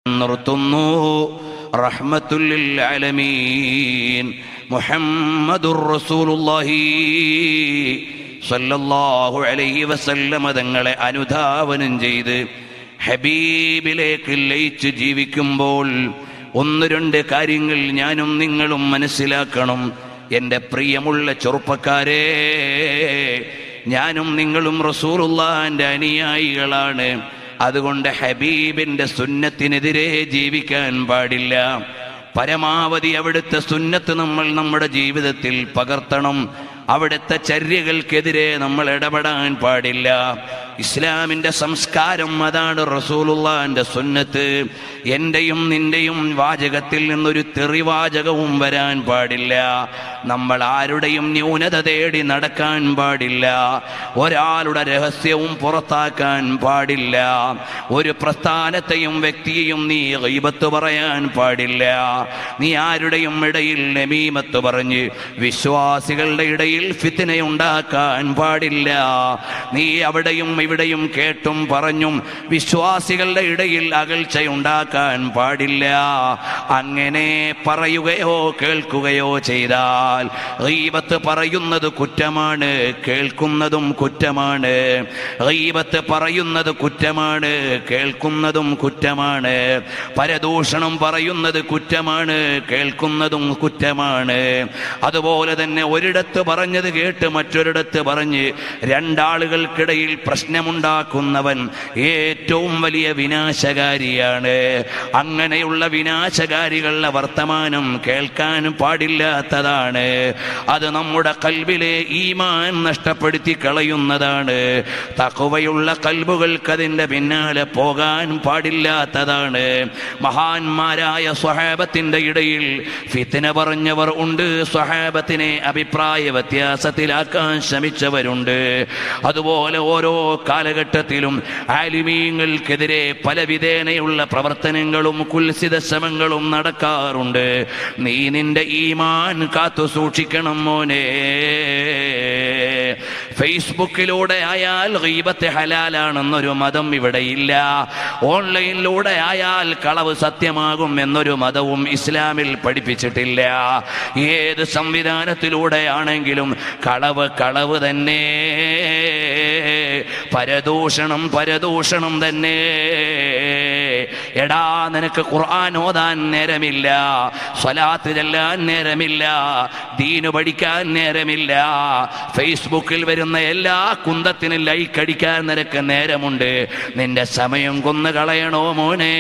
നിർത്തുന്നു റഹ്മത്തുല്ലിൽ ആലമീൻ മുഹമ്മദുർ റസൂലുള്ളാഹി സല്ലല്ലാഹു അലൈഹി വസല്ലമ തങ്ങളെ അനുധാവനം ചെയ്ത് ഹബീബിലേക്ക് ലയിച്ച് ജീവിക്കുമ്പോൾ ഒന്ന് രണ്ട് കാര്യങ്ങൾ ഞാനും നിങ്ങളും മനസ്സിലാക്കണം എൻ്റെ പ്രിയമുള്ള ചെറുപ്പക്കാരെ ഞാനും നിങ്ങളും റസൂലുള്ളാന്റെ അനുയായികളാണ് അതുകൊണ്ട് ഹബീബിന്റെ സുന്നത്തിനെതിരെ ജീവിക്കാൻ പാടില്ല പരമാവധി അവിടുത്തെ സുന്നത്ത് നമ്മൾ നമ്മുടെ ജീവിതത്തിൽ പകർത്തണം അവിടുത്തെ ചര്യകൾക്കെതിരെ നമ്മൾ ഇടപെടാൻ പാടില്ല ഇസ്ലാമിന്റെ സംസ്കാരം അതാണ് റസൂലുള്ളാന്റെ സുന്നത്ത് എന്റെയും നിന്റെയും വാചകത്തിൽ നിന്നൊരു തെറിവാചകവും വരാൻ പാടില്ല നമ്മൾ ആരുടെയും ന്യൂനത തേടി നടക്കാൻ പാടില്ല ഒരാളുടെ രഹസ്യവും പുറത്താക്കാൻ പാടില്ല ഒരു പ്രസ്ഥാനത്തെയും വ്യക്തിയെയും നീ ഗൈബത്ത് പറയാൻ പാടില്ല നീ ആരുടെയും ഇടയിൽ നമീമത്ത് പറഞ്ഞ് വിശ്വാസികളുടെ ഇടയിൽ ഫിത്തിനയുണ്ടാക്കാൻ പാടില്ല നീ അവിടെയും ഇവിടെയും കേട്ടും പറഞ്ഞും വിശ്വാസികളുടെ ഇടയിൽ അകൽച്ചയുണ്ടാക്കാൻ പാടില്ല അങ്ങനെ പറയുകയോ കേൾക്കുകയോ ചെയ്താൽ ഗീബത്ത് പറയുന്നത് കുറ്റമാണ് കേൾക്കുന്നതും കുറ്റമാണ് ഗീബത്ത് പറയുന്നത് കുറ്റമാണ് കേൾക്കുന്നതും കുറ്റമാണ് പരദൂഷണം പറയുന്നത് കുറ്റമാണ് കേൾക്കുന്നതും കുറ്റമാണ് അതുപോലെ തന്നെ ഒരിടത്ത് പറഞ്ഞത് കേട്ട് മറ്റൊരിടത്ത് പറഞ്ഞ് രണ്ടാളുകൾക്കിടയിൽ പ്രശ്നമുണ്ടാക്കുന്നവൻ ഏറ്റവും വലിയ വിനാശകാരിയാണ് അങ്ങനെയുള്ള വിനാശകാരികളുടെ വർത്തമാനം കേൾക്കാൻ പാടില്ലാത്തതാണ് അത് നമ്മുടെ കൽബിലെ ഈമാൻ നഷ്ടപ്പെടുത്തി കളയുന്നതാണ് തക്കുവയുള്ള കൽബുകൾക്ക് അതിൻ്റെ പിന്നാലെ പോകാൻ പാടില്ലാത്തതാണ് മഹാന്മാരായ സ്വഹാബത്തിന്റെ ഇടയിൽ ഫിത്തിന പറഞ്ഞവർ ഉണ്ട് സ്വഹാബത്തിനെ അഭിപ്രായ വ്യത്യാസത്തിലാക്കാൻ ശ്രമിച്ചവരുണ്ട് അതുപോലെ ഓരോ കാലഘട്ടത്തിലും ആലിമീങ്ങൾക്കെതിരെ പല വിധേനയുള്ള പ്രവർത്തനങ്ങളും കുൽസിത ശ്രമങ്ങളും നടക്കാറുണ്ട് നീ നിന്റെ ഈമാൻ കാത്തു സൂക്ഷിക്കണം മോനെ ഫേസ്ബുക്കിലൂടെ ആയാൽ ഗീബത്ത് ഹലാലാണെന്നൊരു മതം ഇവിടെ ഇല്ല ഓൺലൈനിലൂടെ ആയാൽ കളവ് സത്യമാകും എന്നൊരു മതവും ഇസ്ലാമിൽ പഠിപ്പിച്ചിട്ടില്ല ഏത് സംവിധാനത്തിലൂടെ ആണെങ്കിലും കളവ് കളവ് തന്നെ പരദൂഷണം പരദൂഷണം തന്നെ എടാ നിനക്ക് ഖുർആൻ ഓതാൻ നേരമില്ല സ്വലാത്ത് ചെല്ലാൻ നേരമില്ല ദീന് പഠിക്കാൻ നേരമില്ല ഫേസ്ബുക്കിൽ വരുന്ന എല്ലാ കുന്തത്തിനും ലൈക്ക് അടിക്കാൻ നിനക്ക് നേരമുണ്ട് നിന്റെ സമയം കൊന്നു കളയണോ മോനെ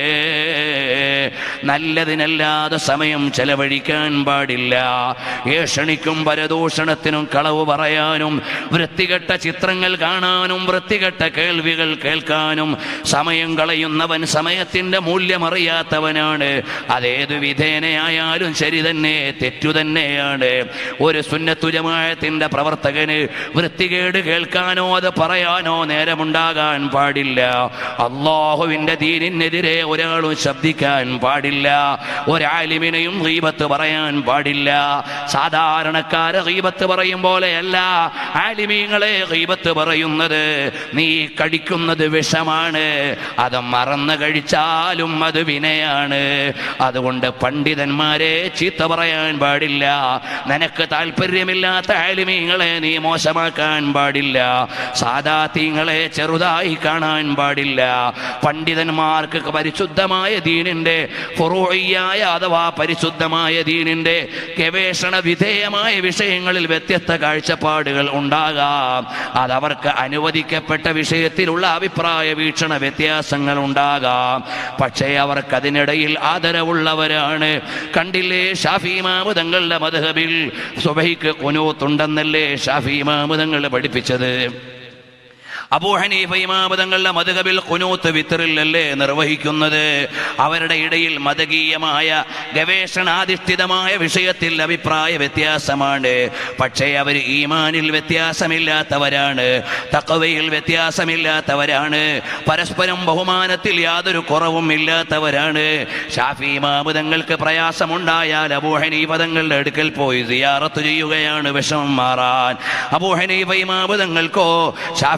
നല്ലതിനല്ലാതെ സമയം ചെലവഴിക്കാൻ പാടില്ല ഏഷണിക്കും പരദൂഷണത്തിനും കളവ് പറയാനും വൃത്തികെട്ട ചിത്രങ്ങൾ കാണാനും വൃത്തികെട്ട കേൾവികൾ കേൾക്കാനും സമയം കളയുന്നവൻ സമയത്തിന്റെ മൂല്യമറിയാത്തവനാണ് അതേതു വിധേനയായാലും ശരി തന്നെ തെറ്റു തന്നെയാണ് ഒരു സുന്നത്തുജമായത്തിന്റെ പ്രവർത്തകന് വൃത്തികേട് കേൾക്കാനോ അത് പറയാനോ നേരമുണ്ടാകാൻ പാടില്ല അള്ളാഹുവിന്റെ ദീനിനെതിരെ ഒരാളും ശബ്ദിക്കാൻ പാടില്ല ഒരാലിമിനെയും ഗീബത്ത് പറയാൻ പാടില്ല സാധാരണക്കാരെ ഗീബത്ത് പറയും പോലെയല്ല ആലിമീങ്ങളെ ഗീബത്ത് പറയുന്നത് നീ കടിക്കുന്നത് വിഷമാണ് അത് മറന്നു കഴിച്ചാലും അത് വിനയാണ് അതുകൊണ്ട് പണ്ഡിതന്മാരെ ചീത്ത പറയാൻ പാടില്ല നിനക്ക് താല്പര്യമില്ലാത്ത ആലിമീങ്ങളെ നീ മോശമാക്കാൻ പാടില്ല സാദാത്യങ്ങളെ ചെറുതായി കാണാൻ പാടില്ല പണ്ഡിതന്മാർക്ക് പരിശുദ്ധമായ ദീനിന്റെ ഫുറൂഇയായ അഥവാ പരിശുദ്ധമായ ദീനിന്റെ ഗവേഷണ വിധേയമായ വിഷയങ്ങളിൽ വ്യത്യസ്ത കാഴ്ചപ്പാടുകൾ ഉണ്ടാകാം അതവർക്ക് അനുവദിക്കപ്പെട്ട വിഷയത്തിലുള്ള അഭിപ്രായ വീക്ഷണ വ്യത്യാസങ്ങൾ ഉണ്ടാകാം പക്ഷേ അവർക്ക് അതിനിടയിൽ ആദരവുള്ളവരാണ് കണ്ടില്ലേ ഷാഫി മാമുദങ്ങളുടെ മധുഹബിൽ സുബൈക്ക് കുനൂത്തുണ്ടെന്നല്ലേ ഷാഫി മാമുദങ്ങൾ പഠിപ്പിച്ചത് അബൂഹനീഫ ഇമാമതങ്ങളുടെ മധുകബിൽ കുനൂത്ത് വിത്തറിലല്ലേ നിർവഹിക്കുന്നത് അവരുടെ ഇടയിൽ മതകീയമായ ഗവേഷണാധിഷ്ഠിതമായ വിഷയത്തിൽ അഭിപ്രായ വ്യത്യാസമാണ് പക്ഷേ അവർ ഈമാനിൽ വ്യത്യാസമില്ലാത്തവരാണ് തക്കവയിൽ വ്യത്യാസമില്ലാത്തവരാണ് പരസ്പരം ബഹുമാനത്തിൽ യാതൊരു കുറവും ഇല്ലാത്തവരാണ് ഷാഫി ഇമാമുതങ്ങൾക്ക് പ്രയാസമുണ്ടായാൽ അബൂഹനീഫ തങ്ങളുടെ അടുക്കൽ പോയി സിയാറത്ത് ചെയ്യുകയാണ് വിഷമം മാറാൻ അബൂഹനീഫ ഇമാമുതങ്ങൾക്കോ ഷാഫി ഇമാം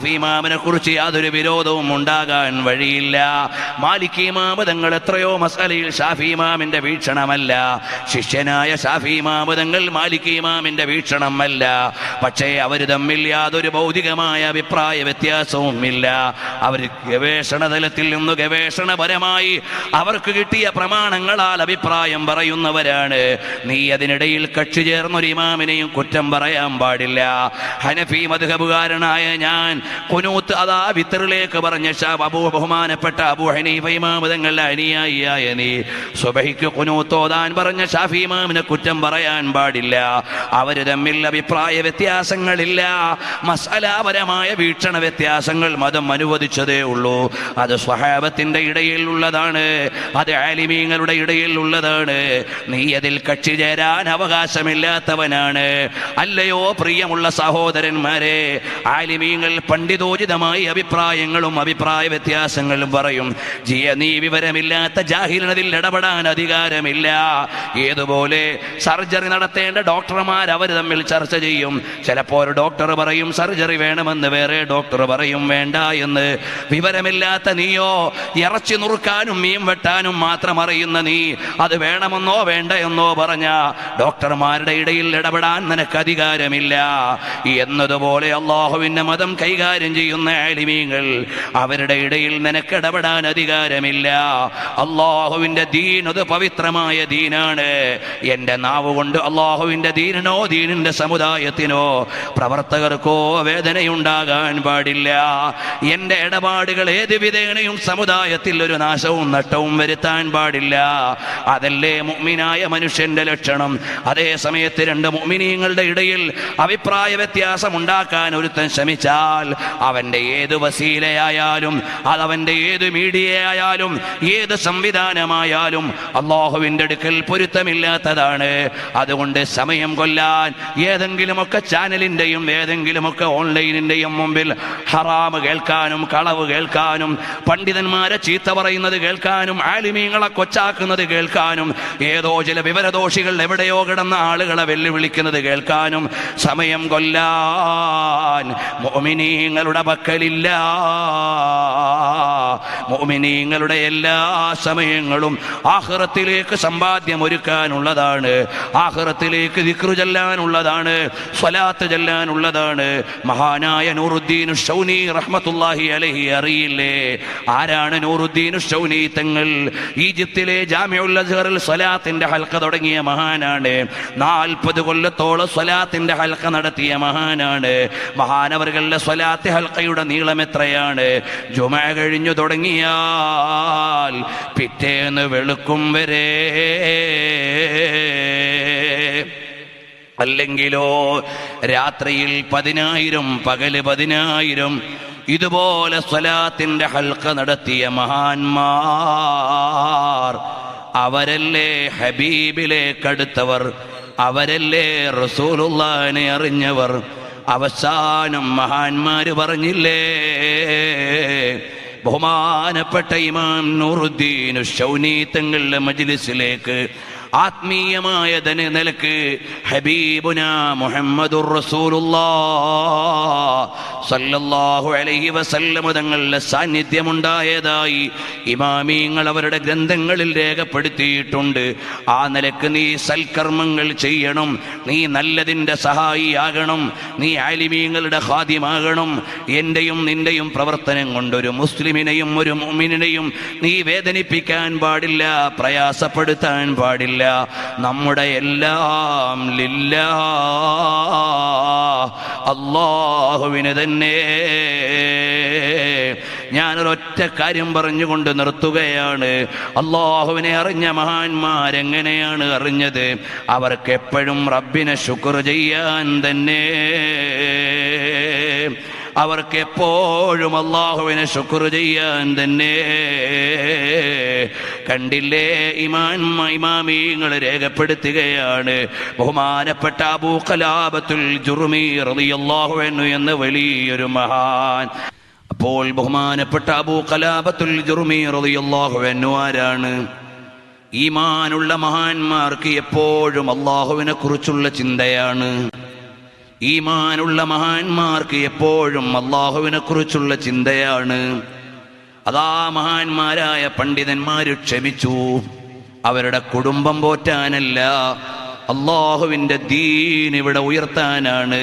ഇമാമിനെ കുറിച്ച് യാതൊരു വിരോധവും ഉണ്ടാകാൻ വഴിയില്ല മാലിക് ഇമാമ് തങ്ങൾ എത്രയോ മസലയിൽ ഷാഫി ഇമാമിന്റെ വീക്ഷണമല്ല ശിഷ്യനായ ഷാഫി ഇമാമ് തങ്ങൾ മാലിക് ഇമാമിന്റെ വീക്ഷണമല്ല പക്ഷേ അവർ തമ്മിൽ യാതൊരു ഭൗതികമായ അഭിപ്രായ വ്യത്യാസവും ഇല്ല അവർ ഗവേഷണ തലത്തിൽ നിന്ന് ഗവേഷണപരമായി അവർക്ക് കിട്ടിയ പ്രമാണങ്ങളാൽ അഭിപ്രായം പറയുന്നവരാണ് നീ അതിനിടയിൽ കക്ഷി ചേർന്നൊരു ഇമാമിനെയും കുറ്റം പറയാൻ പാടില്ല ഹനഫി മധുഹബുകാരനായ ഞാൻ കുനൂത്ത് അതാ വിത്തറിലേക്ക് പറഞ്ഞ ഷാബ് അബൂ ബഹുമാനപ്പെട്ട അബൂ ഹനീഫ ഇമാം തങ്ങളുടെ അനുയായിയായ നീ സുബഹിക്ക് കുനൂത്തോതാൻ പറഞ്ഞ ഷാഫി ഇമാമിനെ കുറ്റം പറയാൻ പാടില്ല അവര് തമ്മിൽ അഭിപ്രായ വ്യത്യാസങ്ങളില്ല മസാലാപരമായ വീക്ഷണ വ്യത്യാസങ്ങൾ മതം അനുവദിച്ചതേ ഉള്ളൂ അത് സ്വഹാബത്തിന്റെ ഇടയിൽ ഉള്ളതാണ് അത് ആലിമീങ്ങളുടെ ഇടയിൽ ഉള്ളതാണ് നീ അതിൽ കക്ഷി ചേരാൻ അവകാശമില്ലാത്തവനാണ് അല്ലയോ പ്രിയമുള്ള സഹോദരന്മാരെ ആലിമീങ്ങൾ പണ്ഡിതോചിതമായി അഭിപ്രായങ്ങളും അഭിപ്രായ വ്യത്യാസങ്ങളും പറയും ജിയ നീ വിവരമില്ലാത്ത ജാഹിലിനതിൽ ഇടപെടാൻ അധികാരമില്ല ഏതുപോലെ സർജറി നടത്തേണ്ട ഡോക്ടർമാർ അവർ തമ്മിൽ ചർച്ച ചെയ്യും ചിലപ്പോൾ ഒരു ഡോക്ടർ പറയും സർജറി വേണമെന്ന് വേറെ ഡോക്ടർ പറയും വേണ്ട എന്ന് വിവരമില്ലാത്ത നീയോ ഇറച്ചി നുറുക്കാനും മീൻ വെട്ടാനും മാത്രം അറിയുന്ന നീ അത് വേണമെന്നോ വേണ്ട എന്നോ പറഞ്ഞ ഡോക്ടർമാരുടെ ഇടയിൽ ഇടപെടാൻ നിനക്ക് അധികാരമില്ല എന്നതുപോലെ അള്ളാഹുവിന്റെ മതം കൈകാര്യം ചെയ്യുന്ന ആലിമീങ്ങൾ അവരുടെ ഇടയിൽ നിനക്ക് ഇടപെടാൻ അധികാരമില്ല അള്ളാഹുവിന്റെ ദീൻ അത് പവിത്രമായ ദീനാണ് എന്റെ നാവ് കൊണ്ട് അള്ളാഹുവിന്റെ ദീനിനോ ദീനിന്റെ സമുദായത്തിനോ പ്രവർത്തകർക്കോ വേദനയുണ്ടാകാൻ പാടില്ല എന്റെ ഇടപാടുകൾ ഏത് വിധേനയും സമുദായത്തിൽ ഒരു നാശവും നഷ്ടവും വരുത്താൻ പാടില്ല അതല്ലേ മുഅ്മിനായ മനുഷ്യന്റെ ലക്ഷണം അതേ സമയത്ത് രണ്ട് മുഅ്മിനീങ്ങളുടെ ഇടയിൽ അഭിപ്രായ വ്യത്യാസം ഉണ്ടാക്കാൻ ഒരുത്തൻ ശ്രമിച്ചാൽ അവന്റെ ഏത് വസീലയായാലും അതവന്റെ ഏത് മീഡിയയായാലും ഏത് സംവിധാനമായാലും അള്ളാഹുവിന്റെ അടുക്കൽ പൊരുത്തമില്ലാത്തതാണ് അതുകൊണ്ട് സമയം കൊല്ലാൻ ഏതെങ്കിലുമൊക്കെ ചാനലിന്റെയും ഏതെങ്കിലുമൊക്കെ ഓൺലൈനിന്റെയും മുമ്പിൽ ഹറാമ് കേൾക്കാനും കളവ് കേൾക്കാനും പണ്ഡിതന്മാരെ ചീത്ത പറയുന്നത് കേൾക്കാനും ആലിമീങ്ങളെ കൊച്ചാക്കുന്നത് കേൾക്കാനും ഏതോ ചില വിവരദോഷികൾ എവിടെയോ കിടന്ന ആളുകളെ വെല്ലുവിളിക്കുന്നത് കേൾക്കാനും സമയം കൊല്ലാൻ മോമിനീങ്ങളുടെ പക്കലില്ല മോമിനീങ്ങളുടെ എല്ലാ സമയങ്ങളും ആഹ്റത്തിലേക്ക് സമ്പാദ്യം ഒരുക്കാനുള്ളതാണ് ആഹ്റത്തിലേക്ക് ദിക്റു ചെല്ലാനുള്ളതാണ് സ്വലാത്ത് ചെല്ലാനുള്ളതാണ് മഹാനായ നൂറുദ്ദീൻ ഷൗനി റഹ്മത്തുല്ലാഹി അലഹി അറിയില്ലേ ആരാണ് നൂറുദ്ദീൻ ഷൗനി തങ്ങൾ ഈജിപ്തിലെ ജാമ്യുൽ അസ്ഹറിൽ സ്വലാത്തിന്റെ ഹൽക്ക തുടങ്ങിയ മഹാനാണ് നാൽപ്പത് കൊല്ലത്തോളം സ്വലാത്തിന്റെ ഹൽക്ക നടത്തിയ മഹാനാണ് മഹാനവറുകളുടെ സ്വലാത്ത് ഹൽക്കയുടെ നീളം എത്രയാണ് ജുമ കഴിഞ്ഞു തുടങ്ങിയാൽ പിറ്റേന്ന് വെളുക്കും വരെ അല്ലെങ്കിലോ രാത്രിയിൽ പതിനായിരം പകല് പതിനായിരം ഇതുപോലെ സ്വലാത്തിന്റെ ഹൽക്ക നടത്തിയ മഹാന്മാർ അവരല്ലേ ഹബീബിലേക്ക് അടുത്തവർ അവരല്ലേ റസൂലുള്ളാനെ അറിഞ്ഞവർ അവസാനം മഹാന്മാര് പറഞ്ഞില്ലേ ബഹുമാനപ്പെട്ട ഇമാം നൂറുദ്ദീൻ ഷൗനി തങ്ങളുടെ മജ്ലിസിലേക്ക് ആത്മീയമായ ധന നിലക്ക് ഹബീബുന മുഹമ്മദുർ സല്ലല്ലാഹു അലൈഹി വസല്ലമ തങ്ങളുടെ സാന്നിധ്യമുണ്ടായതായി ഇമാമീങ്ങൾ അവരുടെ ഗ്രന്ഥങ്ങളിൽ രേഖപ്പെടുത്തിയിട്ടുണ്ട് ആ നിലക്ക് നീ സൽക്കർമ്മങ്ങൾ ചെയ്യണം നീ നല്ലതിൻ്റെ സഹായിയാകണം നീ ആലിമീങ്ങളുടെ ഹാദ്യമാകണം എൻ്റെയും നിന്റെയും പ്രവർത്തനം കൊണ്ട് ഒരു മുസ്ലിമിനെയും ഒരു മുമിനെയും നീ വേദനിപ്പിക്കാൻ പാടില്ല പ്രയാസപ്പെടുത്താൻ പാടില്ല നമ്മുടെ എല്ലാം ലില്ല അള്ളാഹുവിന് തന്നെ ഞാനൊരൊറ്റ കാര്യം പറഞ്ഞുകൊണ്ട് നിർത്തുകയാണ് അള്ളാഹുവിനെ അറിഞ്ഞ മഹാന്മാരെങ്ങനെയാണ് അറിഞ്ഞത് അവർക്ക് എപ്പോഴും റബ്ബിനെ ശുക്ർ ചെയ്യാൻ തന്നെ അവർക്ക് എപ്പോഴും അള്ളാഹുവിനെ ശുക്ർ ചെയ്യാൻ തന്നെ കണ്ടില്ലേ ഇമാൻ ഇമാമീങ്ങൾ രേഖപ്പെടുത്തുകയാണ് ബഹുമാനപ്പെട്ട അബൂ കലാബത്തുൽ ജുർമി റളിയല്ലാഹു അൻഹു എന്ന വലിയൊരു മഹാൻ അപ്പോൾ ബഹുമാനപ്പെട്ട അബൂ കലാബത്തുൽ ജുർമി റളിയല്ലാഹു അൻഹു ആരാണ് ഈമാനുള്ള മഹാന്മാർക്ക് എപ്പോഴും അള്ളാഹുവിനെ കുറിച്ചുള്ള ചിന്തയാണ് ഈമാനുള്ള മഹാന്മാർക്ക് എപ്പോഴും അള്ളാഹുവിനെ കുറിച്ചുള്ള ചിന്തയാണ് അതാ മഹാന്മാരായ പണ്ഡിതന്മാര് ക്ഷമിച്ചു അവരുടെ കുടുംബം പോറ്റാനല്ല അള്ളാഹുവിന്റെ ദീൻ ഇവിടെ ഉയർത്താനാണ്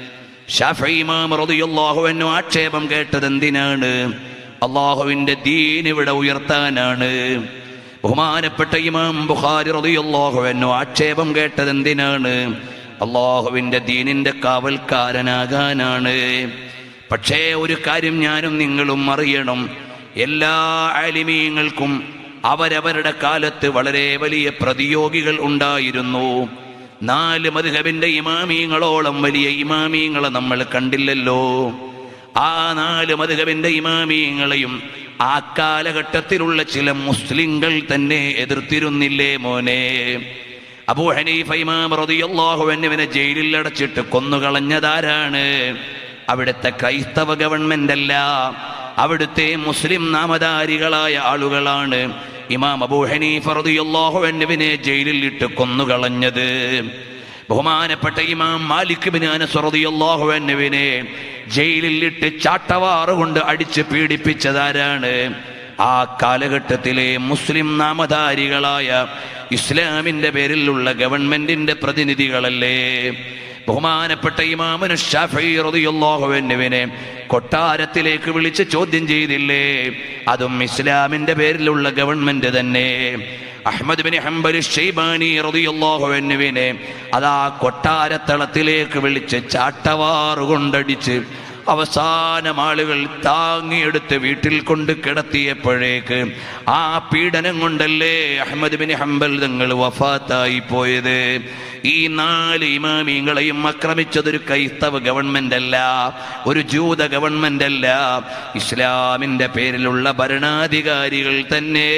ഷാഫിമാമറിയാഹുവിനു ആക്ഷേപം കേട്ടത് എന്തിനാണ് അള്ളാഹുവിന്റെ ദീൻ ഇവിടെ ഉയർത്താനാണ് ബഹുമാനപ്പെട്ട ഇമാം ബുഖാരി റളിയല്ലാഹുവിനു ആക്ഷേപം കേട്ടത് എന്തിനാണ് അള്ളാഹുവിന്റെ ദീനിന്റെ കാവൽക്കാരനാകാനാണ് പക്ഷേ ഒരു കാര്യം ഞാനും നിങ്ങളും അറിയണം എല്ലാ ആലിമീങ്ങൾക്കും അവരവരുടെ കാലത്ത് വളരെ വലിയ പ്രതിയോഗികൾ ഉണ്ടായിരുന്നു നാല് മധുഹബിന്റെ ഇമാമീങ്ങളോളം വലിയ ഇമാമീങ്ങളെ നമ്മൾ കണ്ടില്ലല്ലോ ആ നാല് മധുഹബിന്റെ ഇമാമീങ്ങളെയും ആ കാലഘട്ടത്തിലുള്ള ചില മുസ്ലിങ്ങൾ തന്നെ എതിർത്തിരുന്നില്ലേ മോനെ അബൂ ഹനീഫ ഇമാം റളിയല്ലാഹു അൻഹുവിനെ ജയിലിൽ അടച്ചിട്ട് കൊന്നുകളഞ്ഞതാരാണ് അവിടുത്തെ ക്രൈസ്തവ ഗവൺമെന്റ് അല്ല അവിടുത്തെ മുസ്ലിം നാമധാരികളായ ആളുകളാണ് ഇമാം അബൂ ഹനീഫ റളിയല്ലാഹു അൻഹുവിനെ ജയിലിൽ ഇട്ട് കൊന്നുകളഞ്ഞത് ബഹുമാനപ്പെട്ട ഇമാം മാലിക് ബിൻ അനസ് റളിയല്ലാഹു അൻഹുവിനെ ജയിലിൽ ഇട്ട് ചാട്ടവാറ് കൊണ്ട് അടിച്ച് പീഡിപ്പിച്ചതാരാണ് ആ കാലഘട്ടത്തിലെ മുസ്ലിം നാമധാരികളായ ഇസ്ലാമിന്റെ പേരിലുള്ള ഗവൺമെന്റിന്റെ പ്രതിനിധികളല്ലേ ബഹുമാനപ്പെട്ട ഇമാമനു ഷാഫി റളിയല്ലാഹുവിനെ കൊട്ടാരത്തിലേക്ക് വിളിച്ച് ചോദ്യം ചെയ്തില്ലേ അതും ഇസ്ലാമിന്റെ പേരിലുള്ള ഗവൺമെന്റ് തന്നെ അഹമ്മദ് ബിൻ ഹംബൽ ഷെയ്ബാനി റളിയല്ലാഹുവിനെ അതാ കൊട്ടാരത്തളത്തിലേക്ക് വിളിച്ച് ചാട്ടവാറ് കൊണ്ടടിച്ച് അവസാനം ആളുകൾ താങ്ങിയെടുത്ത് വീട്ടിൽ കൊണ്ട് കിടത്തിയപ്പോഴേക്ക് ആ പീഡനം കൊണ്ടല്ലേ അഹമ്മദ് ബിൻ ഹംബൽ തങ്ങൾ വഫാത്തായി പോയത് ഈ നാല് ഇമാമിങ്ങളെയും ആക്രമിച്ചതൊരു ക്രൈസ്തവ ഗവൺമെന്റ് അല്ല ഒരു ജൂത ഗവൺമെന്റ് അല്ല ഇസ്ലാമിന്റെ പേരിലുള്ള ഭരണാധികാരികൾ തന്നെ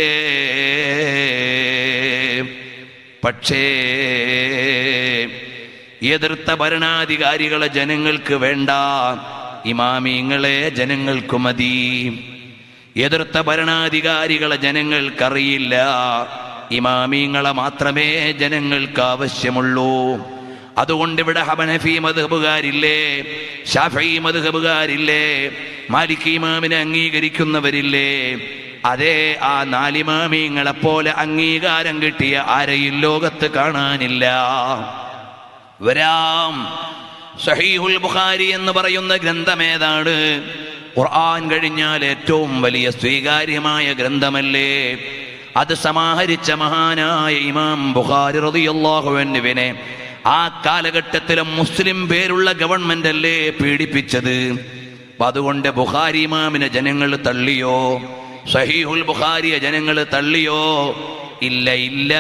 പക്ഷേ എതിർത്ത ഭരണാധികാരികളെ ജനങ്ങൾക്ക് വേണ്ട ഇമാമിങ്ങളെ ജനങ്ങൾക്ക് മതി എതിർത്ത ഭരണാധികാരികളെ ജനങ്ങൾക്കറിയില്ല ഇമാമിങ്ങളെ മാത്രമേ ജനങ്ങൾക്ക് ആവശ്യമുള്ളൂ അതുകൊണ്ട് ഇവിടെ ഹബനഫി മധുഹബുകാരില്ലേ ഷാഫി മധുഹബുകാരില്ലേ മാലിക് ഇമാമിനെ അംഗീകരിക്കുന്നവരില്ലേ അതേ ആ നാലിമാമിങ്ങളെ പോലെ അംഗീകാരം കിട്ടിയ ആരെയും ലോകത്ത് കാണാനില്ല വരാം സഹീഹുൽ ബുഖാരി എന്ന് പറയുന്ന ഗ്രന്ഥം ഏതാണ് ഖുർആൻ കഴിഞ്ഞാൽ ഏറ്റവും വലിയ സ്വീകാര്യമായ ഗ്രന്ഥമല്ലേ അത് സമാഹരിച്ച മഹാനായ ഇമാം ബുഖാരി റളിയല്ലാഹു അൻഹുവിനെ ആ കാലഘട്ടത്തിലെ മുസ്ലിം പേരുള്ള ഗവൺമെന്റ് അല്ലേ പീഡിപ്പിച്ചത് അപ്പൊ അതുകൊണ്ട് ബുഖാരി ഇമാമിനെ ജനങ്ങൾ തള്ളിയോ സഹീഹുൽ ബുഖാരിയെ ജനങ്ങൾ തള്ളിയോ ഇല്ല ഇല്ല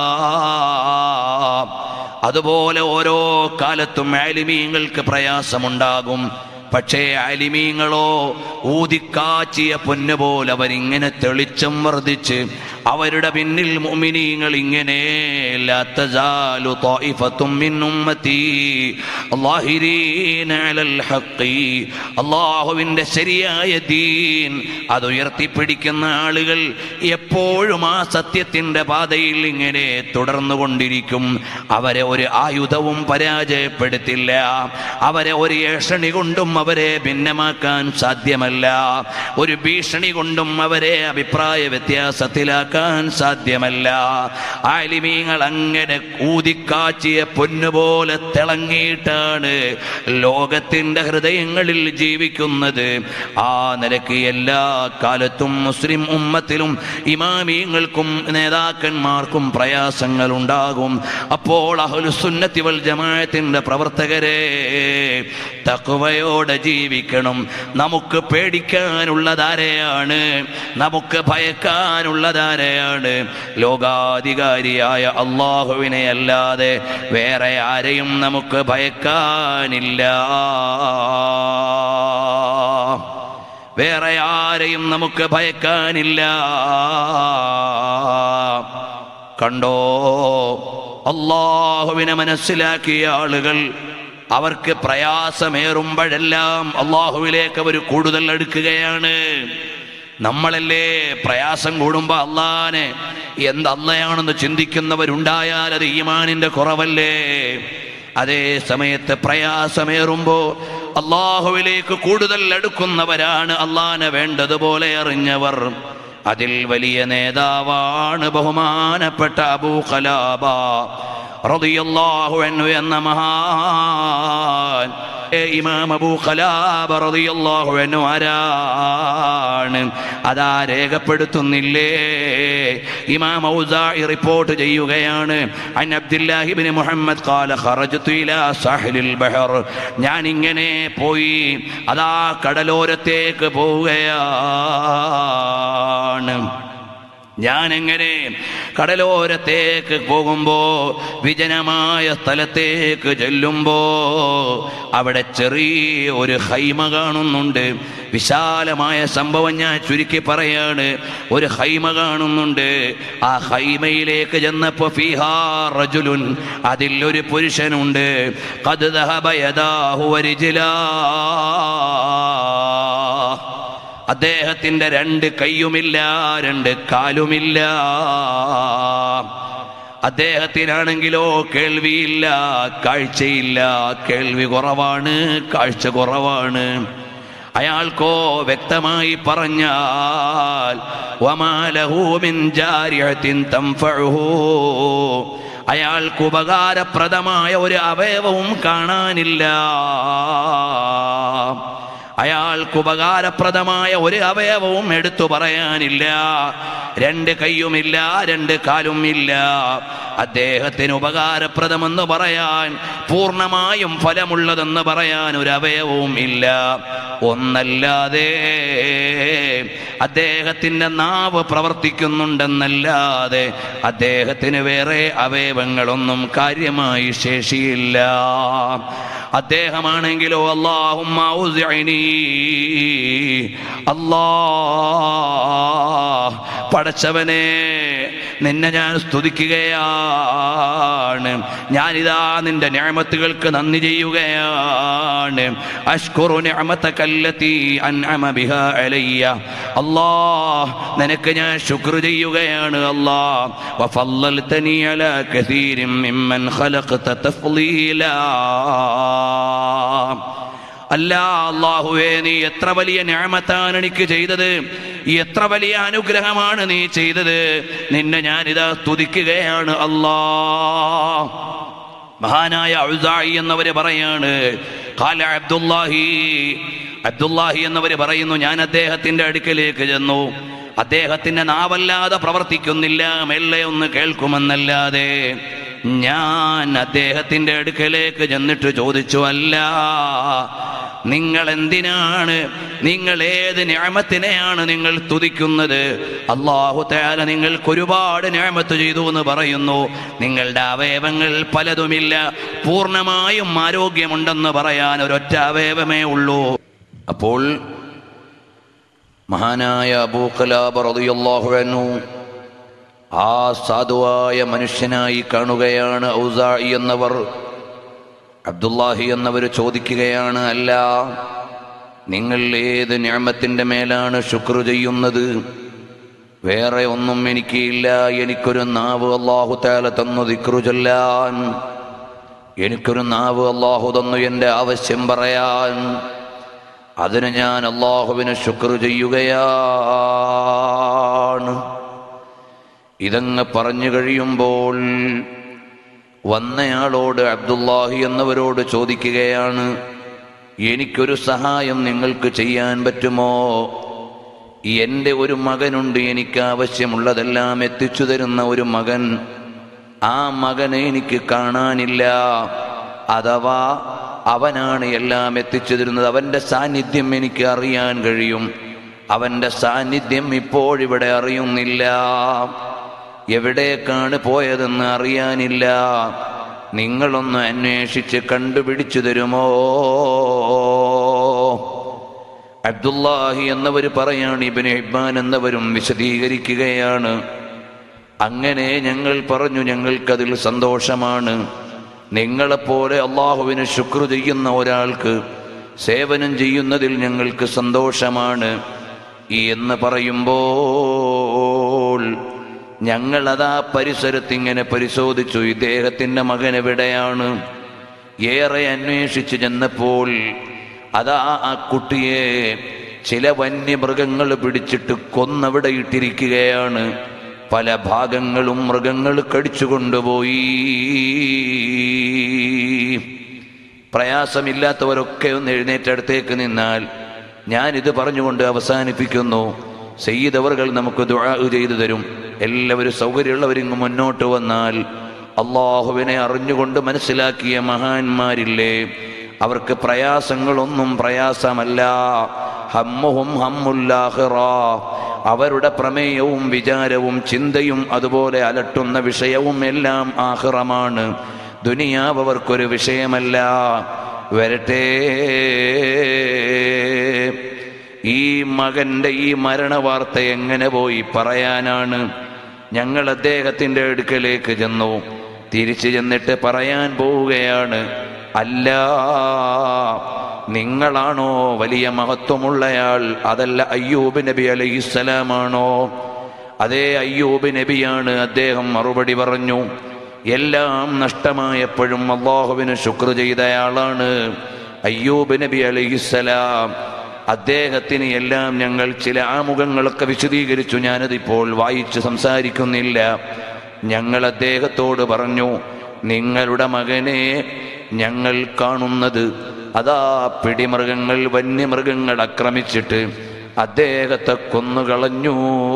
അതുപോലെ ഓരോ കാലത്തും ആലിമീങ്ങൾക്ക് പ്രയാസമുണ്ടാകും പക്ഷേ ആലിമീങ്ങളോ ഊതിക്കാച്ചിയ പൊന്നുപോലെ അവരിങ്ങനെ തെളിച്ചം വർദ്ധിച്ച് അവരുടെ പിന്നിൽ മുഅ്മിനീങ്ങൾ ഇങ്ങനെ ലാ തസാലു ത്വായിഫത്തും മിൻ ഉമ്മത്തി ളാഹിരീന അലൽ ഹഖി അല്ലാഹുവിൻ്റെ ശരിയായ ദീൻ അത് ഉയർത്തിപ്പിടിക്കുന്ന ആളുകൾ എപ്പോഴും ആ സത്യത്തിൻ്റെ പാതയിൽ ഇങ്ങനെ തുടർന്നു കൊണ്ടിരിക്കും അവരെ ഒരു ആയുധവും പരാജയപ്പെടുത്തില്ല അവരെ ഒരു ഏഷണി കൊണ്ടും അവരെ ഭിന്നമാക്കാൻ സാധ്യമല്ല ഒരു ഭീഷണി കൊണ്ടും അവരെ അഭിപ്രായ വ്യത്യാസത്തിലാക്കാൻ സാധ്യമല്ല ആലിമീങ്ങൾ അങ്ങനെ ഊതിക്കാച്ചിയ പൊന്നുപോലെ തിളങ്ങിയിട്ടാണ് ലോകത്തിന്റെ ഹൃദയങ്ങളിൽ ജീവിക്കുന്നത് ആ നിലയ്ക്ക് എല്ലാ കാലത്തും മുസ്ലിം ഉമ്മത്തിലും ഇമാമീങ്ങൾക്കും നേതാക്കന്മാർക്കും പ്രയാസങ്ങൾ ഉണ്ടാകും അപ്പോൾ അഹുലുസുന്നത്തി വൽ ജമാഅത്തിന്റെ പ്രവർത്തകരെ തക്കുവയോടെ ജീവിക്കണം നമുക്ക് പേടിക്കാനുള്ളതാരെയാണ് നമുക്ക് ഭയക്കാനുള്ളതാരെയാണ് ലോകാധികാരിയായ അള്ളാഹുവിനെ അല്ലാതെ വേറെ ആരെയും നമുക്ക് ഭയക്കാനില്ല വേറെ ആരെയും നമുക്ക് ഭയക്കാനില്ല കണ്ടോ അള്ളാഹുവിനെ മനസ്സിലാക്കിയ ആളുകൾ അവർക്ക് പ്രയാസമേറുമ്പോഴെല്ലാം അള്ളാഹുവിലേക്ക് അവർ കൂടുതൽ അടുക്കുകയാണ് നമ്മളല്ലേ പ്രയാസം കൂടുമ്പോ അള്ളാനെ എന്ത് അള്ളയാണെന്ന് ചിന്തിക്കുന്നവരുണ്ടായാൽ അത് ഈമാനിന്റെ കുറവല്ലേ അതേ സമയത്ത് പ്രയാസമേറുമ്പോ അള്ളാഹുവിലേക്ക് കൂടുതൽ അടുക്കുന്നവരാണ് അള്ളാനെ വേണ്ടതുപോലെ അറിഞ്ഞവർ അതിൽ വലിയ നേതാവാണ് ബഹുമാനപ്പെട്ട അബൂ ഖലാബ റളിയല്ലാഹു അൻഹു എന്ന മഹാൻ ഏ ഇമാം അബൂ ഖലാബ റളിയല്ലാഹു അൻഹു ആരാണ് അതാ രേഖപ്പെടുത്തുന്നില്ലേ ഇമാം ഔസാഇ റിപ്പോർട്ട് ചെയ്യുകയാണ് അൻ അബ്ദുല്ലാഹി ഇബ്നു മുഹമ്മദ് ഖാല ഖറജ്തു ഇലാ സാഹിലിൽ ബഹർ ഞാൻ ഇങ്ങനെ പോയി അതാ കടലോരത്തേക്ക് പോവുകയാണ് ഞാൻ എങ്ങനെ കടലോരത്തേക്ക് പോകുമ്പോ വിജനമായ സ്ഥലത്തേക്ക് ചെല്ലുമ്പോ അവിടെ ചെറിയ ഒരു ഹൈമ കാണുന്നുണ്ട് വിശാലമായ സംഭവം ഞാൻ ചുരുക്കി പറയാണ് ഒരു ഹൈമ കാണുന്നുണ്ട് ആ ഹൈമയിലേക്ക് ചെന്നപ്പോ ഫിഹാ റജുലുൻ അതിൽ ഒരു പുരുഷനുണ്ട് ഖദ് ദഹബ യദാഹു വരിജിലാ അദ്ദേഹത്തിന്റെ രണ്ട് കൈയുമില്ല രണ്ട് കാലുമില്ല അദ്ദേഹത്തിനാണെങ്കിലോ കേൾവിയില്ല കാഴ്ചയില്ല കേൾവി കുറവാണ് കാഴ്ച കുറവാണ് അയാൾക്കോ വ്യക്തമായി പറഞ്ഞാൽ വമാലഹു മിൻ ജാരിയത്തിൻ തംഫഉഹു അയാൾക്ക് ഉപകാരപ്രദമായ ഒരു അവയവവും കാണാനില്ല അയാൾക്ക് ഉപകാരപ്രദമായ ഒരു അവയവവും എടുത്തു പറയാനില്ല രണ്ട് കൈയുമില്ല രണ്ട് കാലും ഇല്ല അദ്ദേഹത്തിന് ഉപകാരപ്രദമെന്ന് പറയാൻ പൂർണ്ണമായും ഫലമുള്ളതെന്ന് പറയാൻ ഒരു അവയവവും ഇല്ല ഒന്നല്ലാതെ അദ്ദേഹത്തിൻ്റെ നാവ് പ്രവർത്തിക്കുന്നുണ്ടെന്നല്ലാതെ അദ്ദേഹത്തിന് വേറെ അവയവങ്ങളൊന്നും കാര്യമായി ശേഷിയില്ല അദ്ദേഹമാണെങ്കിലോ അള്ളാഹും അല്ലാ പടച്ചവനെ നിന്നെ ഞാൻ സ്തുതിക്കുകയാണ് ഞാനിതാ നിന്റെ ഞാമത്തുകൾക്ക് നന്ദി ചെയ്യുകയാണ് അഷ്കുറു നിഅമതകല്ലതി അൻഅമ ബിഹാ അലയ്യ അല്ലാ നിനക്ക് ഞാൻ ശുക്ർ ചെയ്യുകയാണ് അല്ലാ വഫല്ലൽതനി അലാ കസീരിൻ മിമ്മൻ ഖലഖത തഫ്ളീലാ അല്ല അള്ളാഹുവേ നീ എത്ര വലിയ ഞാമത്താണ് എനിക്ക് ചെയ്തത് എത്ര വലിയ അനുഗ്രഹമാണ് നീ ചെയ്തത് നിന്നെ ഞാനിതാ സ്തുതിക്കുകയാണ് അല്ലാ മഹാനായ ഔസായി എന്നവര് പറയാണ് കാല അബ്ദുല്ലാഹി അബ്ദുല്ലാഹി എന്നവര് പറയുന്നു ഞാൻ അദ്ദേഹത്തിന്റെ അടുക്കലേക്ക് ചെന്നു അദ്ദേഹത്തിന്റെ നാവല്ലാതെ പ്രവർത്തിക്കുന്നില്ല മെല്ലെ ഒന്ന് കേൾക്കുമെന്നല്ലാതെ ഞാൻ അദ്ദേഹത്തിന്റെ അടുക്കലേക്ക് ചെന്നിട്ട് ചോദിച്ചു അല്ല നിങ്ങൾ എന്തിനാണ് നിങ്ങൾ ഏത് ഞാമത്തിനെയാണ് നിങ്ങൾ തുതിക്കുന്നത് അള്ളാഹു തയാല നിങ്ങൾക്ക് ഒരുപാട് ഞാമത്ത് ചെയ്തു എന്ന് പറയുന്നു നിങ്ങളുടെ അവയവങ്ങൾ പലതുമില്ല പൂർണ്ണമായും ആരോഗ്യമുണ്ടെന്ന് പറയാൻ ഒരൊറ്റ അവയവമേ ഉള്ളൂ അപ്പോൾ മഹാനായ അബൂഖലാബ് റളിയല്ലാഹു അൻഹു ആ സാധുവായ മനുഷ്യനായി കാണുകയാണ് ഔസായി എന്നവർ അബ്ദുല്ലാഹി എന്നവർ ചോദിക്കുകയാണ് അല്ല നിങ്ങൾ ഏത് ഞാമത്തിൻ്റെ മേലാണ് ശുക്ർ ചെയ്യുന്നത് വേറെ ഒന്നും എനിക്കില്ല എനിക്കൊരു നാവ് അള്ളാഹു താല തന്നു ദിക്റു ചൊല്ലാൻ എനിക്കൊരു നാവ് അള്ളാഹു തന്നു എൻ്റെ ആവശ്യം പറയാൻ അതിന് ഞാൻ അള്ളാഹുവിന് ശുക്ർ ചെയ്യുകയാണ് ഇതങ്ങ് പറഞ്ഞു കഴിയുമ്പോൾ വന്നയാളോട് അബ്ദുല്ലാഹി എന്നവരോട് ചോദിക്കുകയാണ് എനിക്കൊരു സഹായം നിങ്ങൾക്ക് ചെയ്യാൻ പറ്റുമോ എൻ്റെ ഒരു മകനുണ്ട് എനിക്ക് ആവശ്യമുള്ളതെല്ലാം എത്തിച്ചു തരുന്ന ഒരു മകൻ ആ മകനെ എനിക്ക് കാണാനില്ല അഥവാ അവനാണ് എല്ലാം എത്തിച്ചു തരുന്നത് അവൻ്റെ സാന്നിധ്യം എനിക്ക് അറിയാൻ കഴിയും അവൻ്റെ സാന്നിധ്യം ഇപ്പോഴിവിടെ അറിയുന്നില്ല എവിടേക്കാണ് പോയതെന്ന് അറിയാനില്ല നിങ്ങളൊന്ന് അന്വേഷിച്ച് കണ്ടുപിടിച്ചു തരുമോ അബ്ദുല്ലാഹി എന്നവർ പറയാണ് ഇബിന് ഹിബ്ബാൻ എന്നവരും വിശദീകരിക്കുകയാണ് അങ്ങനെ ഞങ്ങൾ പറഞ്ഞു ഞങ്ങൾക്കതിൽ സന്തോഷമാണ് നിങ്ങളെപ്പോലെ അള്ളാഹുവിന് ശുക്ർ ചെയ്യുന്ന ഒരാൾക്ക് സേവനം ചെയ്യുന്നതിൽ ഞങ്ങൾക്ക് സന്തോഷമാണ് എന്ന് പറയുമ്പോൾ ഞങ്ങളതാ പരിസരത്ത് ഇങ്ങനെ പരിശോധിച്ചു ഇദ്ദേഹത്തിൻ്റെ മകൻ എവിടെയാണ് ഏറെ അന്വേഷിച്ചു ചെന്നപ്പോൾ അതാ ആ കുട്ടിയെ ചില വന്യമൃഗങ്ങൾ പിടിച്ചിട്ട് കൊന്നവിടെ ഇട്ടിരിക്കുകയാണ് പല ഭാഗങ്ങളും മൃഗങ്ങൾ കടിച്ചു കൊണ്ടുപോയി പ്രയാസമില്ലാത്തവരൊക്കെ ഒന്ന് എഴുന്നേറ്റടുത്തേക്ക് നിന്നാൽ ഞാനിത് പറഞ്ഞുകൊണ്ട് അവസാനിപ്പിക്കുന്നു സയ്യിദ് അവർകൾ നമുക്ക് ദുആ ചെയ്തു തരും എല്ലാവരും സൗകര്യമുള്ളവരിങ്ങ് മുന്നോട്ട് വന്നാൽ അള്ളാഹുവിനെ അറിഞ്ഞുകൊണ്ട് മനസ്സിലാക്കിയ മഹാന്മാരില്ലേ അവർക്ക് പ്രയാസങ്ങളൊന്നും പ്രയാസമല്ല ഹമ്മുഹും ഹമ്മുല്ലാഹിറ അവരുടെ പ്രമേയവും വിചാരവും ചിന്തയും അതുപോലെ അലട്ടുന്ന വിഷയവും എല്ലാം ആഹിറമാണ് ദുനിയാവ് അവർക്കൊരു വിഷയമല്ല വരട്ടെ ഈ മകന്റെ ഈ മരണവാർത്ത എങ്ങനെ പോയി പറയാനാണ് ഞങ്ങൾ അദ്ദേഹത്തിൻ്റെ അടുക്കലേക്ക് ചെന്നു തിരിച്ചു ചെന്നിട്ട് പറയാൻ പോവുകയാണ് അല്ല നിങ്ങളാണോ വലിയ മഹത്വമുള്ളയാൾ അതല്ല അയ്യൂബ് നബി അലൈഹിസ്സലാമാണോ അതേ അയ്യൂബ് നബിയാണ് അദ്ദേഹം മറുപടി പറഞ്ഞു എല്ലാം നഷ്ടമായപ്പോഴും അള്ളാഹുവിന് ശുക്ർ ചെയ്തയാളാണ് അയ്യൂബ് നബി അലൈഹിസ്സലാം അദ്ദേഹത്തിന് എല്ലാം ഞങ്ങൾ ചില ആമുഖങ്ങളൊക്കെ വിശദീകരിച്ചു ഞാനതിപ്പോൾ വായിച്ച് സംസാരിക്കുന്നില്ല ഞങ്ങൾ അദ്ദേഹത്തോട് പറഞ്ഞു നിങ്ങളുടെ മകനെ ഞങ്ങൾ കാണുന്നത് അതാ പിടിമൃഗങ്ങൾ വന്യമൃഗങ്ങൾ ആക്രമിച്ചിട്ട് അദ്ദേഹത്തെ കൊന്നുകളഞ്ഞു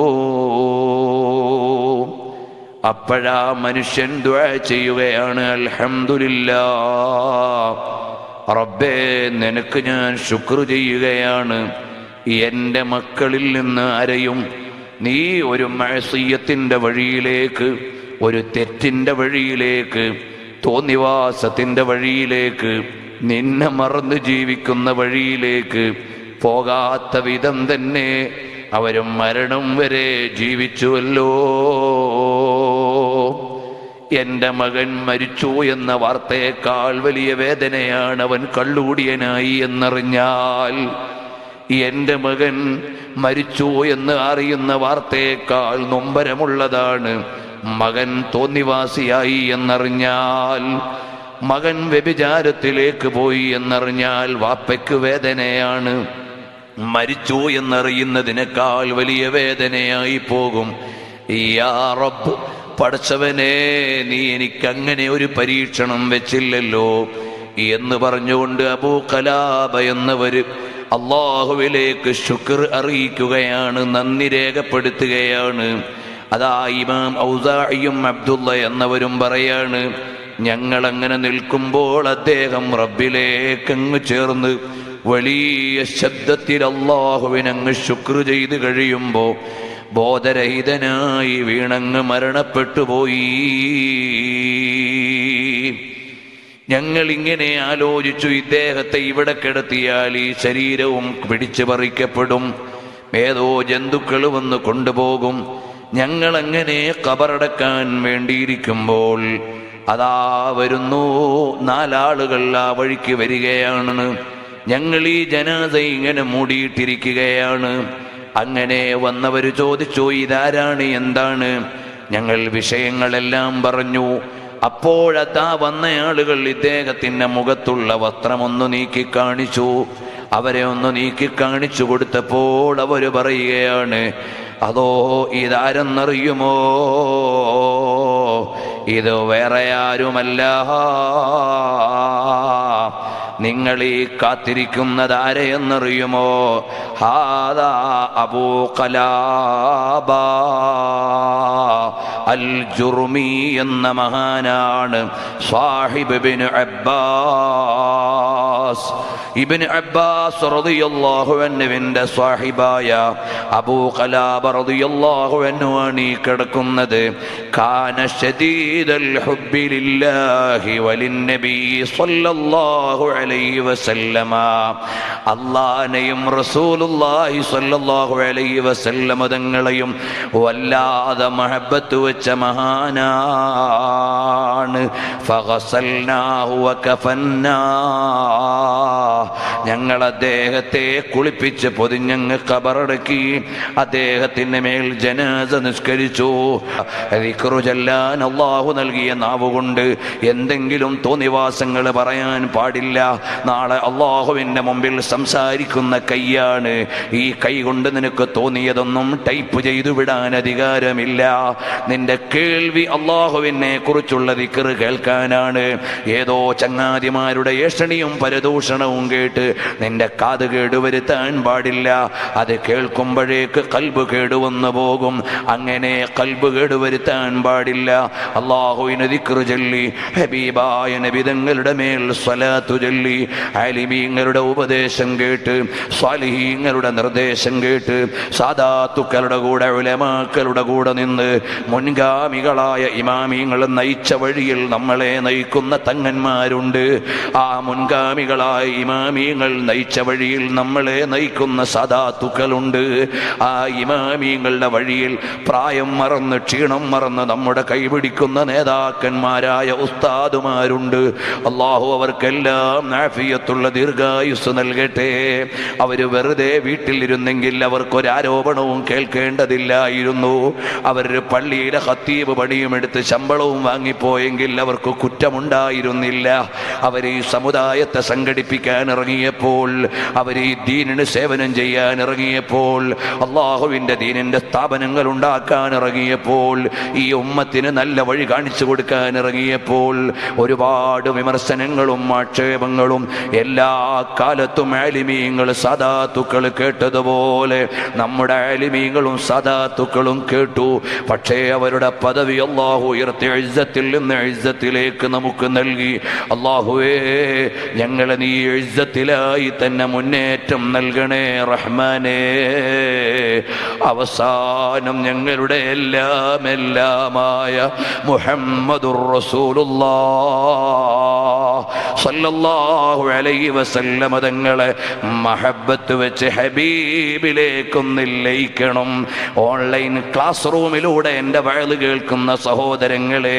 അപ്പോഴാ മനുഷ്യൻ ദ്വാ ചെയ്യുകയാണ് അൽഹംദുലില്ലാ റബ്ബേ നിനക്ക് ഞാൻ ശുക്ർ ചെയ്യുകയാണ് എൻ്റെ മക്കളിൽ നിന്ന് ആരെയും നീ ഒരു മഴസീയത്തിൻ്റെ വഴിയിലേക്ക് ഒരു തെറ്റിൻ്റെ വഴിയിലേക്ക് തോന്നിവാസത്തിൻ്റെ വഴിയിലേക്ക് നിന്നെ മറന്ന് ജീവിക്കുന്ന വഴിയിലേക്ക് പോകാത്ത വിധം തന്നെ അവരും മരണം വരെ ജീവിച്ചുവല്ലോ എന്റെ മകൻ മരിച്ചു എന്ന വാർത്തയേക്കാൾ വലിയ വേദനയാണ് അവൻ കള്ളുകൂടിയനായി എന്നറിഞ്ഞാൽ എന്റെ മകൻ മരിച്ചു എന്ന് അറിയുന്ന വാർത്തയേക്കാൾ നൊമ്പരമുള്ളതാണ് മകൻ തോന്നിവാസിയായി എന്നറിഞ്ഞാൽ മകൻ വ്യഭിചാരത്തിലേക്ക് പോയി എന്നറിഞ്ഞാൽ വാപ്പയ്ക്ക് വേദനയാണ് മരിച്ചു എന്നറിയുന്നതിനേക്കാൾ വലിയ വേദനയായി പോകും യാ റബ്ബ് പടച്ചവനെ നീ എനിക്ക് അങ്ങനെ ഒരു പരീക്ഷണം വെച്ചില്ലല്ലോ എന്ന് പറഞ്ഞുകൊണ്ട് അബൂ കലാബ എന്നവര് അള്ളാഹുവിലേക്ക് ശുക്ർ അറിയിക്കുകയാണ് നന്ദി രേഖപ്പെടുത്തുകയാണ് അതാ ഇമാം ഔസായിയും അബ്ദുള്ള എന്നവരും പറയാണ് ഞങ്ങൾ അങ്ങനെ നിൽക്കുമ്പോൾ അദ്ദേഹം റബ്ബിലേക്കങ്ങ് ചേർന്ന് വലിയ ശബ്ദത്തിൽ അള്ളാഹുവിനങ്ങ് ശുക്ർ ചെയ്ത് കഴിയുമ്പോൾ ബോധരഹിതനായി വീണങ്ങ് മരണപ്പെട്ടു പോയി ഞങ്ങൾ ഇങ്ങനെ ആലോചിച്ചു ഇദ്ദേഹത്തെ ഇവിടെ കിടത്തിയാൽ ഈ ശരീരവും പിടിച്ചു പറിക്കപ്പെടും ഏതോ ജന്തുക്കൾ വന്ന് കൊണ്ടുപോകും ഞങ്ങൾ അങ്ങനെ കബറടക്കാൻ വേണ്ടിയിരിക്കുമ്പോൾ അതാ വരുന്നു നാലാളുകൾ ആ വഴിക്ക് വരികയാണ് ഞങ്ങൾ ഈ ജനാസ ഇങ്ങനെ മൂടിയിട്ടിരിക്കുകയാണ് അങ്ങനെ വന്നവർ ചോദിച്ചു ഇതാരാണ് എന്താണ് ഞങ്ങൾ വിഷയങ്ങളെല്ലാം പറഞ്ഞു അപ്പോഴത്താ വന്നയാളുകൾ ഇദ്ദേഹത്തിന്റെ മുഖത്തുള്ള വസ്ത്രമൊന്ന് നീക്കി കാണിച്ചു അവരെ ഒന്ന് നീക്കി കാണിച്ചു കൊടുത്തപ്പോൾ അവര് പറയുകയാണ് അതോ ഇതാരെന്നറിയുമോ ഇത് വേറെ ആരുമല്ല നിങ്ങൾ ഈ കാത്തിരിക്കുന്നത് ആരെയെന്നറിയുമോ ഹാദാ അബൂ കലാബ അൽ ജുർമി എന്ന മഹാനാണ് സാഹിബ് ബിൻ അബ്ബാസ് ഇബിൻ അബ്ബാസ് റളിയല്ലാഹു അൻഹുവിന്റെ സാഹിബായ അബൂ ഖലാബ റളിയല്ലാഹു അൻഹു ആണ് ഈ കിടക്കുന്നത് കാന ശദീദൽ ഹുബ്ബി ലില്ലാഹി വലിന്നബി സ്വല്ലല്ലാഹു അലൈഹി വസല്ലമ അല്ലാഹനെയും റസൂലുള്ളാഹി സ്വല്ലല്ലാഹു അലൈഹി വസല്ലമ തങ്ങളെയും വല്ലാതെ മഹബത്ത് വെച്ച മഹാനാണ് ഫഗസൽനാഹു വകഫന്നാ ഞങ്ങൾ അദ്ദേഹത്തെ കുളിപ്പിച്ച് പൊതിഞ്ഞങ്ങ് കബറടക്കി അദ്ദേഹത്തിന്റെ മേൽ ജനാസ നിസ്കരിച്ചു ദിക്റു ചൊല്ലാൻ അള്ളാഹു നൽകിയ നാവുകൊണ്ട് എന്തെങ്കിലും തോന്നിവാസങ്ങൾ പറയാൻ പാടില്ല നാളെ അള്ളാഹുവിന്റെ മുമ്പിൽ സംസാരിക്കുന്ന കൈയാണ് ഈ കൈ കൊണ്ട് നിനക്ക് തോന്നിയതൊന്നും ടൈപ്പ് ചെയ്തു വിടാൻ അധികാരമില്ല നിന്റെ കേൾവി അള്ളാഹുവിനെ കുറിച്ചുള്ള ദിക്കറ് കേൾക്കാനാണ് ഏതോ ചങ്ങാതിമാരുടെ ഏഷണിയും പരദൂഷണവും കേട്ട് നിന്റെ കാത് കേടുവരുത്താൻ പാടില്ല അത് കേൾക്കുമ്പോഴേക്ക് കൽബ് കേടുവന്നു പോകും അങ്ങനെ കൽബ് കേടുവരുത്താൻ പാടില്ല അള്ളാഹുവിന് ദിക്റ് ചൊല്ലി ഹബീബായ നബിതങ്ങളുടെ മേൽ സ്വലാത്തു ചൊല്ലി ആലിമീങ്ങളുടെ ഉപദേശം കേട്ട് സ്വാലിഹീങ്ങളുടെ നിർദ്ദേശം കേട്ട് സാദാത്തുക്കളുടെ കൂടെ ഉലമാക്കളുടെ കൂടെ നിന്ന് മുൻഗാമികളായ ഇമാമിങ്ങൾ നയിച്ച വഴിയിൽ നമ്മളെ നയിക്കുന്ന തങ്ങന്മാരുണ്ട് ആ മുൻഗാമികളായ ഇമാമിയങ്ങൾ നയിച്ച വഴിയിൽ നമ്മളെ നയിക്കുന്ന സദാത്തുക്കളുണ്ട് ആ ഇമാമിയങ്ങളുടെ വഴിയിൽ പ്രായം മറന്ന് ക്ഷീണം മറന്ന് നമ്മുടെ കൈപിടിക്കുന്ന നേതാക്കന്മാരായ ഉസ്താദുമാരുണ്ട് അള്ളാഹു അവർക്കെല്ലാം നാഫിയത്തുള്ള ദീർഘായുസ് നൽകട്ടെ അവര് വെറുതെ വീട്ടിലിരുന്നെങ്കിൽ അവർക്കൊരാരോപണവും കേൾക്കേണ്ടതില്ലായിരുന്നു അവർ പള്ളിയുടെ ഹത്തീബ് പണിയും എടുത്ത് ശമ്പളവും വാങ്ങിപ്പോയെങ്കിൽ അവർക്ക് കുറ്റമുണ്ടായിരുന്നില്ല അവർ ഈ സമുദായത്തെ സംഘടിപ്പിക്കാൻ ഇറങ്ങിയപ്പോൾ അവർ ഈ ദീനിന് സേവനം ചെയ്യാൻ ഇറങ്ങിയപ്പോൾ അള്ളാഹുവിൻ്റെ ദീനിൻ്റെ സ്ഥാപനങ്ങൾ ഉണ്ടാക്കാൻ ഇറങ്ങിയപ്പോൾ ഈ ഉമ്മത്തിന് നല്ല വഴി കാണിച്ചു കൊടുക്കാൻ ഇറങ്ങിയപ്പോൾ ഒരുപാട് വിമർശനങ്ങളും ആക്ഷേപങ്ങളും എല്ലാ കാലത്തും ആലിമീങ്ങൾ സദാത്തുക്കൾ കേട്ടതുപോലെ നമ്മുടെ ആലിമീങ്ങളും സദാത്തുക്കളും കേട്ടു പക്ഷേ അവരുടെ പദവി അള്ളാഹു ഉയർത്തി എഴുത്തത്തിൽ നിന്ന് എഴുത്തത്തിലേക്ക് നമുക്ക് നൽകി അള്ളാഹുവേ ഞങ്ങളെ നീ എഴുത്തത്തിലായി തന്നെ മുന്നേറ്റം നൽകണേ റഹ്മാനേ അവസാനം ഞങ്ങളുടെ എല്ലാം എല്ലാമായ മുഹമ്മദുർ റസൂലുള്ളാ സല്ലല്ലാഹു അലൈഹി വസല്ലമ തങ്ങളെ മഹബത്ത് വെച്ച് ഹബീബിലേക്കൊന്ന് ലയിക്കണം ഓൺലൈൻ ക്ലാസ് റൂമിലൂടെ എൻ്റെ വയല് കേൾക്കുന്ന സഹോദരങ്ങളെ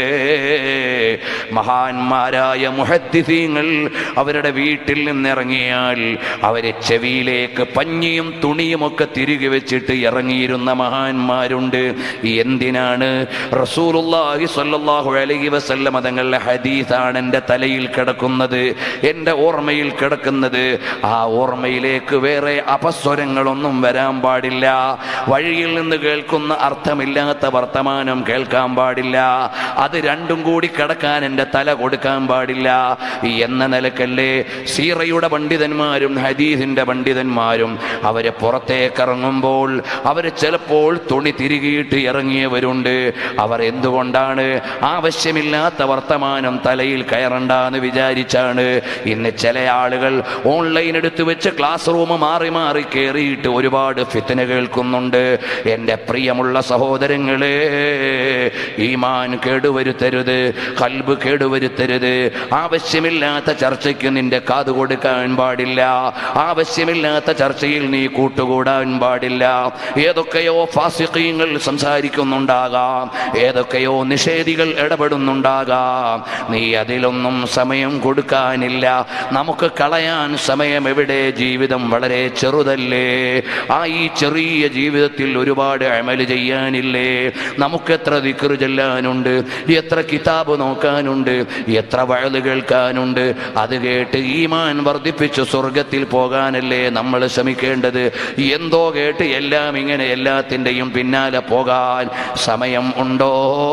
മഹാന്മാരായ മുഹദ്ദിസീങ്ങൾ അവരുടെ വീട്ടിൽ നിന്നിറങ്ങിയാൽ അവരെ ചെവിയിലേക്ക് പഞ്ഞിയും തുണിയുമൊക്കെ തിരികെ വെച്ചിട്ട് ഇറങ്ങിയിരുന്ന മഹാന്മാരുണ്ട് എന്തിനാണ് റസൂലുള്ളാഹി സ്വല്ലല്ലാഹു അലൈഹി വസല്ലമ തങ്ങളുടെ ഹദീസാണ് എൻ്റെ തലയിൽ കിടക്കുന്നത് എൻ്റെ ഓർമ്മയിൽ കിടക്കുന്നത് ആ ഓർമ്മയിലേക്ക് വേറെ അപസ്വരങ്ങളൊന്നും വരാൻ പാടില്ല വഴിയിൽ നിന്ന് കേൾക്കുന്ന അർത്ഥമില്ലാത്ത വർത്തമാനം കേൾക്കാൻ പാടില്ല അത് രണ്ടും കൂടി കിടക്കാൻ എൻ്റെ തല കൊടുക്കാൻ പാടില്ല എന്ന നിലക്കല്ലേ സീറയുടെ പണ്ഡിതന്മാരും ഹദീസിന്റെ പണ്ഡിതന്മാരും അവരെ പുറത്തേക്ക് ഇറങ്ങുമ്പോൾ അവർ ചിലപ്പോൾ തുണി തിരികിയിട്ട് ഇറങ്ങിയവരുണ്ട് അവർ എന്തുകൊണ്ടാണ് ആവശ്യമില്ലാത്ത വർത്തമാനം തലയിൽ കയറണ്ടെന്ന് വിചാരിച്ചാണ് ഇന്ന് ചില ആളുകൾ ഓൺലൈൻ എടുത്തു വെച്ച് ക്ലാസ് റൂം മാറി മാറി കയറിയിട്ട് ഒരുപാട് ഫിത്തന കേൾക്കുന്നുണ്ട് എൻ്റെ പ്രിയമുള്ള സഹോദരങ്ങളെ ഈമാൻ കേടുവരുത്തരുത് കൽബ് കേടുവരുത്തരുത് ആവശ്യമില്ലാത്ത ചർച്ചയ്ക്ക് നിന്റെ കാത് കൊടുക്കാൻ പാടില്ല ആവശ്യമില്ലാത്ത ചർച്ചയിൽ നീ കൂട്ടുകൂടാൻ പാടില്ല ഏതൊക്കെയോ ഫാസിഖീങ്ങൾ സംസാരിക്കുന്നുണ്ടാകാം ഏതൊക്കെയോ നിഷേധികൾ ഇടപെടുന്നുണ്ടാകാം നീ അതിലൊന്നും സമയം കൊടുക്കാനില്ല നമുക്ക് കളയാൻ സമയം എവിടെ ജീവിതം വളരെ ചെറുതല്ലേ ആ ഈ ചെറിയ ജീവിതത്തിൽ ഒരുപാട് അമല് ചെയ്യാനില്ലേ നമുക്ക് എത്ര ദിക്കറ് ചെല്ലാനുണ്ട് എത്ര കിതാബ് നോക്കാനുണ്ട് എത്ര വയല് കേൾക്കാനുണ്ട് അത് കേട്ട് ഈമാൻ വർദ്ധിപ്പിച്ച് സ്വർഗത്തിൽ പോകാനല്ലേ നമ്മൾ ശ്രമിക്കേണ്ടത് എന്തോ കേട്ട് എല്ലാം ഇങ്ങനെ എല്ലാത്തിൻ്റെയും പിന്നാലെ പോകാൻ സമയം ഉണ്ടോ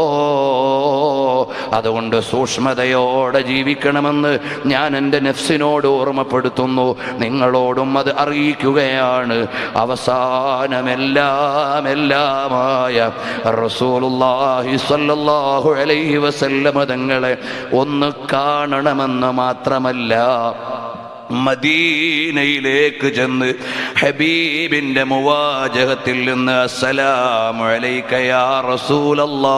അതുകൊണ്ട് സൂക്ഷ്മതയോടെ ജീവിക്കണമെന്ന് ഞാൻ എൻ്റെ നെഫ്സിനോട് ഓർമ്മപ്പെടുത്തുന്നു നിങ്ങളോടും അത് അറിയിക്കുകയാണ് അവസാനമെല്ലാം എല്ലാമായ റസൂലുള്ളാഹി സ്വല്ലല്ലാഹു അലൈഹി വസല്ലമ തങ്ങളെ ഒന്ന് കാണണമെന്ന് മാത്രമല്ല മദീനയിലേക്ക് ചെന്ന് ഹബീബിന്റെ മുവാജഹത്തിൽ നിന്ന് അസ്സലാമു അലൈക യാ റസൂലല്ലാ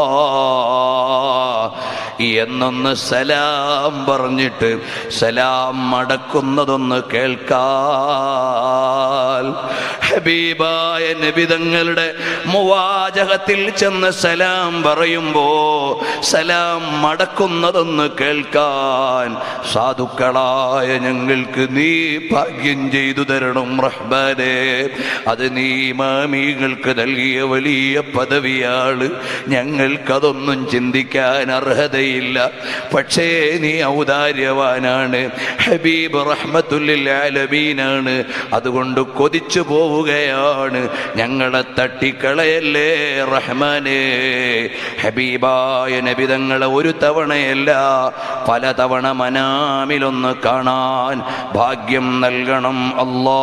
എന്നൊന്ന് സലാം പറഞ്ഞിട്ട് സലാം മടക്കുന്നതൊന്ന് കേൾക്കാൻ ഹബീബായ നബിതങ്ങളുടെ മുവാജഹത്തിൽ ചെന്ന് സലാം പറയുമ്പോ സലാം മടക്കുന്നതൊന്ന് കേൾക്കാൻ സാധുക്കളായ ഞങ്ങൾക്ക് നീ ഭാഗ്യം ചെയ്തു തരണം റഹ്മാനെ അത് നീ മാമികൾക്ക് നൽകിയ വലിയ പദവിയാണ് ഞങ്ങൾക്കതൊന്നും ചിന്തിക്കാൻ അർഹതയില്ല പക്ഷേ നീ ഔദാര്യവാനാണ് ഹബീബ് റഹ്മത്തുല്ലിൽ ആലമീനാണ് അതുകൊണ്ട് കൊതിച്ചു പോവുകയാണ് ഞങ്ങളെ തട്ടിക്കളയല്ലേ റഹ്മാനെ ഹബീബായ നബിതങ്ങളെ ഒരു തവണയല്ല പലതവണ മനാമിലൊന്ന് കാണാൻ ഭാഗ്യം നൽകണം അല്ലാ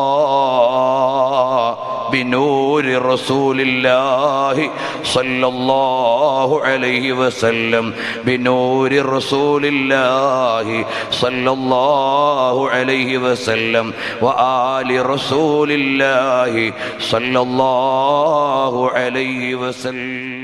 بنور رسول الله صلى الله عليه وسلم بنور رسول الله صلى الله عليه وسلم وآل رسول الله صلى الله عليه وسلم